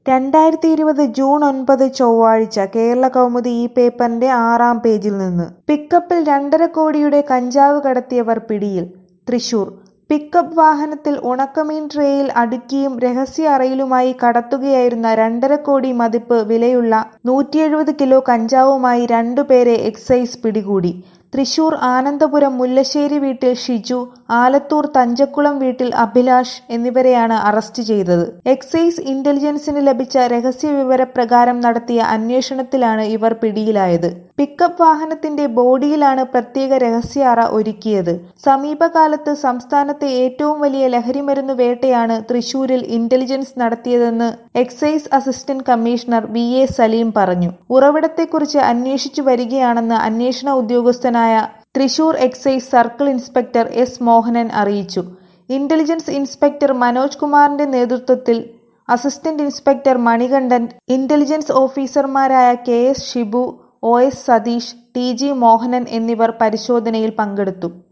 രണ്ടായിരത്തി ഇരുപത് ജൂൺ ഒൻപത് ചൊവ്വാഴ്ച കേരളകൗമുദി ഈ പേപ്പറിന്റെ ആറാം പേജിൽ നിന്ന് പിക്കപ്പിൽ രണ്ടര കോടിയുടെ കഞ്ചാവ് കടത്തിയവർ പിടിയിൽ തൃശൂർ പിക്കപ്പ് വാഹനത്തിൽ ഉണക്കമീൻ ട്രേയിൽ അടുക്കിയും രഹസ്യ അറയിലുമായി കടത്തുകയായിരുന്ന രണ്ടര കോടി മതിപ്പ് വിലയുള്ള നൂറ്റിയെഴുപത് കിലോ കഞ്ചാവുമായി രണ്ടുപേരെ എക്സൈസ് പിടികൂടി തൃശൂർ ആനന്ദപുരം മുല്ലശ്ശേരി വീട്ടിൽ ഷിജു ആലത്തൂർ തഞ്ചക്കുളം വീട്ടിൽ അഭിലാഷ് എന്നിവരെയാണ് അറസ്റ്റ് ചെയ്തത് എക്സൈസ് ഇന്റലിജൻസിന് ലഭിച്ച രഹസ്യവിവരപ്രകാരം നടത്തിയ അന്വേഷണത്തിലാണ് ഇവർ പിടിയിലായത് പിക്കപ്പ് വാഹനത്തിന്റെ ബോഡിയിലാണ് പ്രത്യേക രഹസ്യ അറ ഒരുക്കിയത് സമീപകാലത്ത് സംസ്ഥാനത്തെ ഏറ്റവും വലിയ ലഹരിമരുന്ന് വേട്ടയാണ് തൃശൂരിൽ ഇന്റലിജൻസ് നടത്തിയതെന്ന് excise assistant commissioner V A Saleem പറഞ്ഞു ഉറവിടത്തെക്കുറിച്ച് അന്വേഷിച്ചു വരികയാണെന്ന് അന്വേഷണ ഉദ്യോഗസ്ഥനായ Thrissur excise circle inspector S Mohanan അറിയിച്ചു ഇന്റലിജൻസ് ഇൻസ്പെക്ടർ മനോജ് കുമാറിന്റെ നേതൃത്വത്തിൽ അസിസ്റ്റന്റ് ഇൻസ്പെക്ടർ മണികണ്ഠൻ ഇന്റലിജൻസ് ഓഫീസർമാരായ K S Shibu O S Satheesh T G Mohanan എന്നിവർ പരിശോധനയിൽ പങ്കെടുത്തു